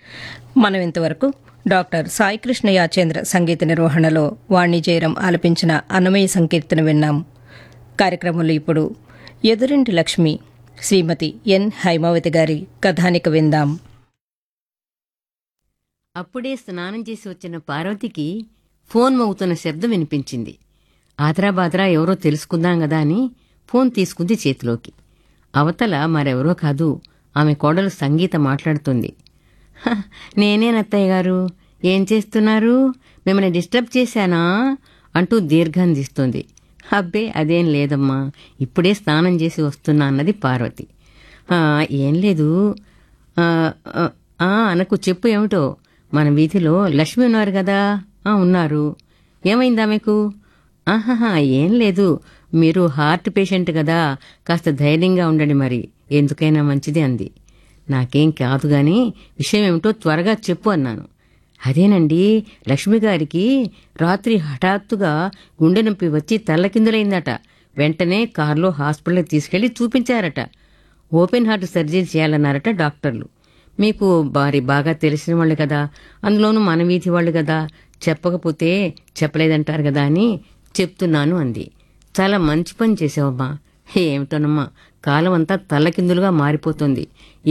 మనం ఇంతవరకు డాక్టర్ సాయికృష్ణ యాచేంద్ర సంగీత నిర్వహణలో వాణి జయరాం ఆలపించిన అన్నమయ్య సంకీర్తన విన్నాం కార్యక్రమంలో ఇప్పుడు ఎదురింటి లక్ష్మి శ్రీమతి ఎన్ హైమావతి గారి కథానిక విందాం అప్పుడే స్నానం చేసి వచ్చిన పార్వతికి ఫోన్ మోగుతున్న శబ్దం వినిపించింది ఆదరాబాదరా ఎవరో తెలుసుకుందాం గదా అని ఫోన్ తీసుకుంది చేతిలోకి అవతల మరెవరో కాదు ఆమె కోడలు సంగీత మాట్లాడుతుంది "హ, నేనేనత్తయ్య గారు ఏం చేస్తున్నారు మిమ్మల్ని డిస్టర్బ్ చేశానా అంటూ దీర్ఘం తీస్తుంది అబ్బే అదేం లేదమ్మా ఇప్పుడే స్నానం చేసి వస్తున్నా అన్నది పార్వతి "ఆ, ఏం లేదు ఆ, ఆ, ఆ, అనకు చెప్పు ఏమిటో మన వీధిలో లక్ష్మి ఉన్నారు కదా ఆ ఉన్నారు ఏమైంది ఆమెకు ఆహాహా ఏం లేదు మీరు హార్ట్ పేషెంట్ కదా కాస్త ధైర్యంగా ఉండండి మరి ఎందుకైనా మంచిది అంది నాకేం కాదు గాని విషయం ఏమిటో త్వరగా చెప్పు అన్నాను అదేనండి లక్ష్మి గారికి రాత్రి హఠాత్తుగా గుండె నొప్పి వచ్చి తల్లకిందులైందట వెంటనే కారులో హాస్పిటల్కి తీసుకెళ్లి చూపించారట ఓపెన్ హార్ట్ సర్జరీ చేయాలన్నారట డాక్టర్లు మీకు వారి బాగా తెలిసిన వాళ్ళు కదా అందులోనూ మన వీధి వాళ్ళు కదా చెప్పకపోతే చెప్పలేదంటారు కదా అని చెప్తున్నాను అంది చాలా మంచి పని చేసావమ్మా ఏమిటోనమ్మా కాలం అంతా తల్లకిందులుగా మారిపోతుంది